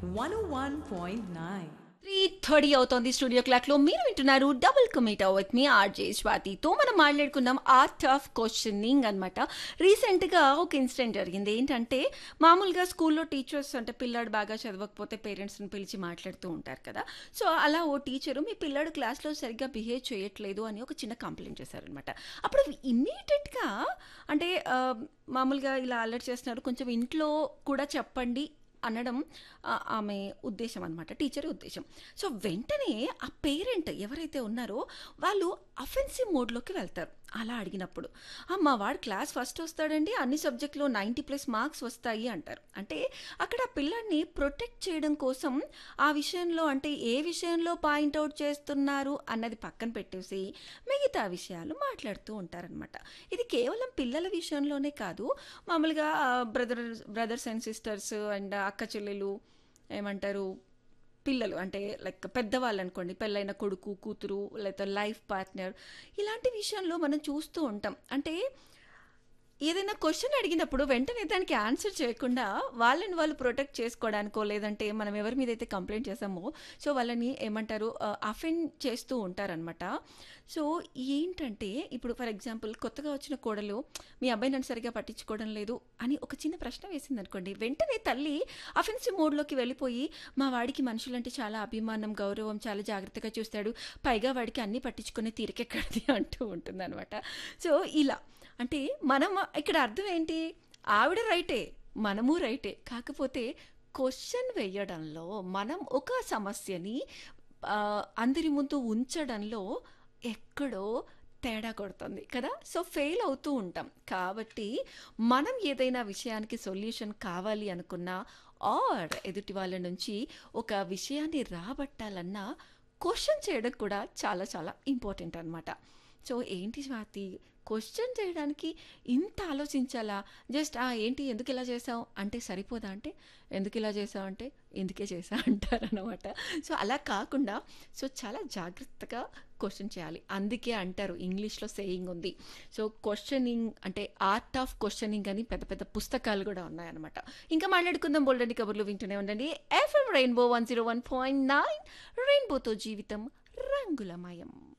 101.9. Three thirty అవుతోంది studio clock లో మీరు వింటున్నారు double commit with me RJ స్వాతితో మనం మాట్లాడుకున్నాం ఆర్ట్ ఆఫ్ క్వశ్చనింగ్ అనమాట రీసెంట్ గా ఒక ఇన్సిడెంట్ జరిగింది ఏంటంటే మామూలుగా స్కూల్లో టీచర్స్ అంటే పిల్లాడు బాగా చదవకపోతే పేరెంట్స్ని పిలిచి మాట్లాడుతూ ఉంటారు కదా సో అలా ఓ టీచరు మీ పిల్లాడు క్లాస్లో సరిగ్గా బిహేవ్ చేయట్లేదు అని ఒక చిన్న కంప్లైంట్ చేశారనమాట అప్పుడు ఇమ్మీడియట్గా అంటే ఆ, మామూలుగా ఇలా అలర్ట్ చేస్తున్నారు కొంచెం ఇంట్లో కూడా చెప్పండి అనడం ఆ, ఆమె ఉద్దేశం అనమాట టీచర్ ఉద్దేశం సో వెంటనే ఆ పేరెంట్ ఎవరైతే ఉన్నారో వాళ్ళు అఫెన్సివ్ మోడ్లోకి వెళ్తారు అలా అడిగినప్పుడు "ఆ, మా వాడు క్లాస్ ఫస్ట్ వస్తాడండి అన్ని సబ్జెక్టులో నైంటీ ప్లస్ మార్క్స్ వస్తాయి అంటారు అంటే అక్కడ ఆ పిల్లల్ని ప్రొటెక్ట్ చేయడం కోసం ఆ విషయంలో అంటే ఏ విషయంలో పాయింట్అవుట్ చేస్తున్నారు అన్నది పక్కన పెట్టేసి మిగతా విషయాలు మాట్లాడుతూ ఉంటారనమాట ఇది కేవలం పిల్లల విషయంలోనే కాదు మామూలుగా brother brothers and sisters and అక్క చెల్లెలు ఏమంటారు పిల్లలు అంటే లైక్ పెద్దవాళ్ళు అనుకోండి పెళ్ళైన కొడుకు కూతురు లేదా లైఫ్ పార్ట్నర్ ఇలాంటి విషయంలో మనం చూస్తూ ఉంటాం అంటే ఏదైనా క్వశ్చన్ అడిగినప్పుడు వెంటనే దానికి ఆన్సర్ చేయకుండా వాళ్ళని వాళ్ళు ప్రొటెక్ట్ చేసుకోవడానికో లేదంటే మనం ఎవరి మీద అయితే కంప్లైంట్ చేసామో సో వాళ్ళని ఏమంటారు అఫెండ్ చేస్తూ ఉంటారనమాట సో ఏంటంటే ఇప్పుడు ఫర్ ఎగ్జాంపుల్ కొత్తగా వచ్చిన కోడలు మీ అబ్బాయి నన్ను సరిగా పట్టించుకోవడం లేదు అని ఒక చిన్న ప్రశ్న వేసింది అనుకోండి వెంటనే తల్లి అఫెన్సివ్ మోడ్లోకి వెళ్ళిపోయి మా వాడికి మనుషులంటే చాలా అభిమానం గౌరవం చాలా జాగ్రత్తగా చూస్తాడు పైగా వాడికి అన్నీ పట్టించుకునే తీరికెక్కడిది అంటూ ఉంటుందన్నమాట సో ఇలా అంటే మనం ఇక్కడ అర్థం ఏంటి ఆవిడ రైటే మనము రైటే కాకపోతే క్వశ్చన్ వేయడంలో మనం ఒక సమస్యని ఆ, అందరి ముందు ఉంచడంలో ఎక్కడో తేడా కొడుతుంది కదా సో ఫెయిల్ అవుతూ ఉంటాం కాబట్టి మనం ఏదైనా విషయానికి సొల్యూషన్ కావాలి అనుకున్నా ఆర్ ఎదుటి వాళ్ళ నుంచి ఒక విషయాన్ని రాబట్టాలన్నా క్వశ్చన్ చేయడం కూడా చాలా చాలా ఇంపార్టెంట్ అనమాట సో ఏంటి స్వాతి క్వశ్చన్ చేయడానికి ఇంత ఆలోచించాలా జస్ట్ ఆ ఏంటి ఎందుకు ఇలా చేసావు అంటే సరిపోదా అంటే ఎందుకు ఇలా చేసావు అంటే ఎందుకే చేసా అంటారనమాట సో అలా కాకుండా సో చాలా జాగ్రత్తగా క్వశ్చన్ చేయాలి అందుకే అంటారు ఇంగ్లీష్లో సేయింగ్ ఉంది సో క్వశ్చనింగ్ అంటే ఆర్ట్ ఆఫ్ క్వశ్చనింగ్ అని పెద్ద పెద్ద పుస్తకాలు కూడా ఉన్నాయన్నమాట ఇంకా మాట్లాడుకుందాం బోల్డండి కబుర్లు వింటూనే ఉండండి FM Rainbow one zero one point nine రెయిన్బోతో జీవితం రంగులమయం